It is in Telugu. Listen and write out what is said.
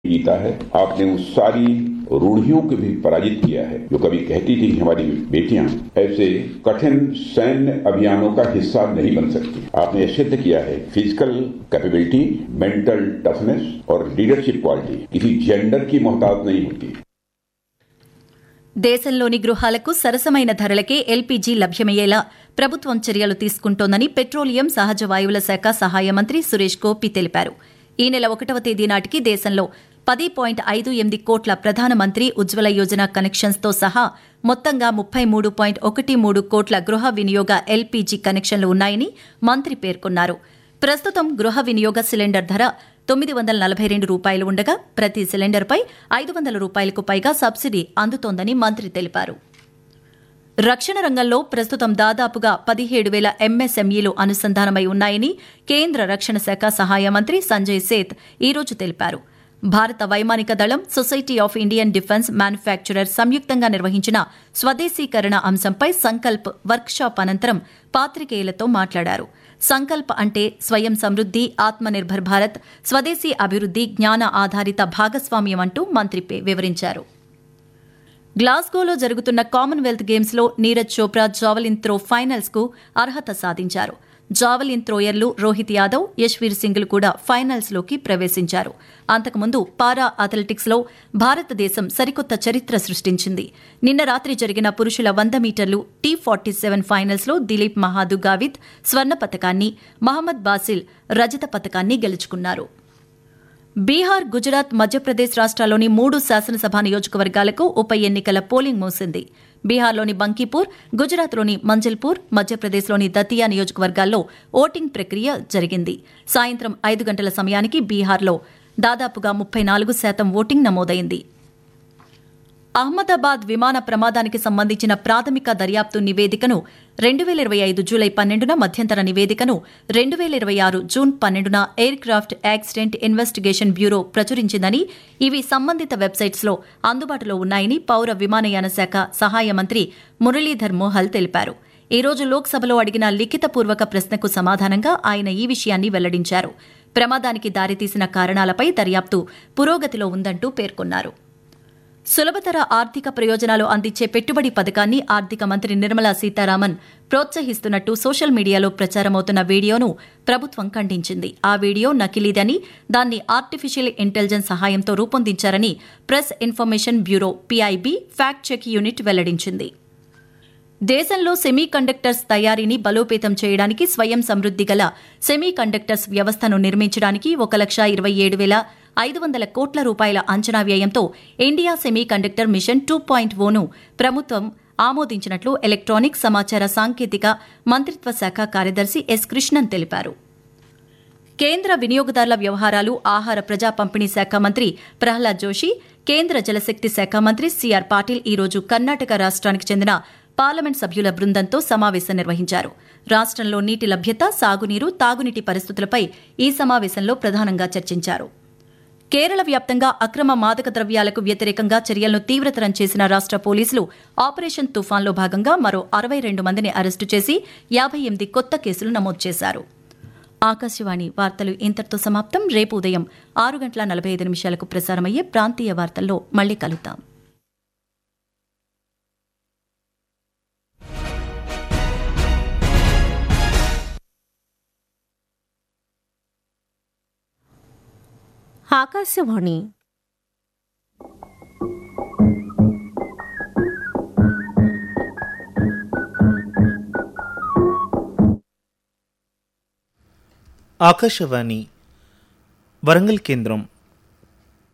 जीता है आपने उस सारी रूढ़ियों को भी पराजित किया है जो कभी कहती थी कि हमारी बेटियां ऐसे कठिन सैन्य अभियानों का हिस्सा नहीं बन सकती आपने सिद्ध किया है फिजिकल कैपेबिलिटी मेंटल टफनेस और लीडरशिप क्वालिटी किसी जेंडर की मोहताज नहीं होती దేశంలోని గృహాలకు సరసమైన ధరలకే ఎల్పీజీ లభ్యమయ్యేలా ప్రభుత్వం చర్యలు తీసుకుంటోందని పెట్రోలియం సహజ వాయువుల శాఖ సహాయ మంత్రి సురేష్ గోపి తెలిపారు ఈ నెల ఒకటవ తేదీ నాటికి దేశంలో పది పాయింట్ ఐదు ఎనిమిది కోట్ల ప్రధానమంత్రి ఉజ్వల యోజన కనెక్షన్స్తో సహా మొత్తంగా ముప్పై మూడు పాయింట్ ఒకటి మూడు కోట్ల గృహ వినియోగ ఎల్పీజీ కనెక్షన్లు ఉన్నాయని మంత్రి పేర్కొన్నారు ప్రస్తుతం గృహ వినియోగ సిలిండర్ ధర తొమ్మిది వందల నలభై రెండు రూపాయలు ఉండగా ప్రతి సిలిండర్పై ఐదు వందల రూపాయలకు పైగా సబ్సిడీ అందుతోందని మంత్రి తెలిపారు రక్షణ రంగంలో ప్రస్తుతం దాదాపుగా పదిహేడు వేల ఎంఎస్ఎంఈలు అనుసంధానమై ఉన్నాయని కేంద్ర రక్షణ శాఖ సహాయ మంత్రి సంజయ్ సేత్ ఈరోజు తెలిపారు భారత వైమానిక దళం society of Indian defence manufacturer సంయుక్తంగా నిర్వహించిన స్వదేశీకరణ అంశంపై సంకల్ప్ వర్క్షాప్ అనంతరం పాత్రికేయులతో మాట్లాడారు సంకల్ప్ అంటే స్వయం సమృద్ది ఆత్మనిర్భర్ భారత్ స్వదేశీ అభివృద్ది జ్ఞాన ఆధారిత భాగస్వామ్యం అంటూ మంత్రి వివరించారు గ్లాస్గోలో జరుగుతున్న కామన్వెల్త్ గేమ్స్ లో Neeraj Chopra javelin throw finals కు అర్హత సాధించారు జావలిన్ త్రోయర్లు రోహిత్ యాదవ్ యశ్వీర్ సింగ్లు కూడా ఫైనల్స్ లోకి ప్రవేశించారు అంతకుముందు పారా అథ్లెటిక్స్ లో భారతదేశం సరికొత్త చరిత్ర సృష్టించింది నిన్న రాత్రి జరిగిన పురుషుల వంద మీటర్లు టీ ఫార్టీ సెవెన్ ఫైనల్స్ లో దిలీప్ మహాదు గావిద్ స్వర్ణ పతకాన్ని మహమ్మద్ బాసిల్ రజత పతకాన్ని గెలుచుకున్నారు బీహార్ గుజరాత్ మధ్యప్రదేశ్ రాష్ట్రాల్లోని మూడు శాసనసభ నియోజకవర్గాలకు ఉప ఎన్నికల పోలింగ్ మూసింది బీహార్లోని బంకీపూర్ గుజరాత్లోని మంజల్పూర్ మధ్యప్రదేశ్లోని దతియా నియోజకవర్గాల్లో ఓటింగ్ ప్రక్రియ జరిగింది సాయంత్రం ఐదు గంటల సమయానికి బీహార్లో దాదాపుగా ముప్పై నాలుగు శాతం ఓటింగ్ నమోదైంది అహ్మదాబాద్ విమాన ప్రమాదానికి సంబంధించిన ప్రాథమిక దర్యాప్తు నివేదికను రెండు వేల ఇరవై ఐదు జూలై పన్నెండున మధ్యంతర నివేదికను రెండు వేల ఇరవై ఆరు జూన్ పన్నెండున aircraft accident investigation bureau ప్రచురించిందని ఇవి సంబంధిత వెబ్సైట్స్లో అందుబాటులో ఉన్నాయని పౌర విమానయాన శాఖ సహాయ మంత్రి మురళీధర్ మోహల్ తెలిపారు ఈ రోజు లోక్సభలో అడిగిన లిఖితపూర్వక ప్రశ్నకు సమాధానంగా ఆయన ఈ విషయాన్ని వెల్లడించారు ప్రమాదానికి దారితీసిన కారణాలపై దర్యాప్తు పురోగతిలో ఉందంటూ పేర్కొన్నారు సులభతర ఆర్థిక ప్రయోజనాలు అందించే పెట్టుబడి పథకాన్ని ఆర్థిక మంత్రి నిర్మలా సీతారామన్ ప్రోత్సహిస్తున్నట్టు సోషల్ మీడియాలో ప్రచారమవుతున్న వీడియోను ప్రభుత్వం ఖండించింది ఆ వీడియో నకిలీదని దాన్ని ఆర్టిఫిషియల్ ఇంటెలిజెన్స్ సహాయంతో రూపొందించారని press information bureau PIB fact check unit వెల్లడించింది దేశంలో సెమీ కండక్టర్స్ తయారీని బలోపేతం చేయడానికి స్వయం సమృద్ది గల సెమీ కండక్టర్స్ వ్యవస్థను నిర్మించడానికి ఒక లక్ష ఇరవై ఏడు వేల ఐదు వందల కోట్ల రూపాయల అంచనా వ్యయంతో India semiconductor mission two point one ప్రభుత్వం ఆమోదించినట్లు ఎలక్ట్రానిక్స్ సమాచార సాంకేతిక మంత్రిత్వ శాఖ కార్యదర్శి ఎస్ కృష్ణన్ తెలిపారు కేంద్ర వినియోగదారుల వ్యవహారాలు ఆహార ప్రజా పంపిణీ శాఖ మంత్రి ప్రహ్లాద్ జోషి కేంద్ర జలశక్తి శాఖ మంత్రి సిఆర్ పాటిల్ ఈ రోజు కర్ణాటక రాష్ట్రానికి చెందిన పార్లమెంట్ సభ్యుల బృందంతో సమావేశం నిర్వహించారు రాష్ట్రంలో నీటి లభ్యత సాగునీరు తాగునీటి పరిస్థితులపై ఈ సమావేశంలో ప్రధానంగా చర్చించారు కేరళ వ్యాప్తంగా అక్రమ మాదక ద్రవ్యాలకు వ్యతిరేకంగా చర్యలను తీవ్రతరం చేసిన రాష్ట పోలీసులు ఆపరేషన్ తుఫాన్లో భాగంగా మరో అరవై రెండు మందిని అరెస్టు చేసి యాభై ఎనిమిది కొత్త కేసులు నమోదు చేశారు ఆకాశవాణి వార్తలు ఇంతటితో సమాప్తం రేపు ఉదయం ఆరు గంటల నలభై ఐదు నిమిషాలకు ప్రసారమయ్యే ప్రాంతీయ వార్తల్లో మళ్లీ కలుద్దాం ఆకాశవాణి ఆకాశవాణి వరంగల్ కేంద్రం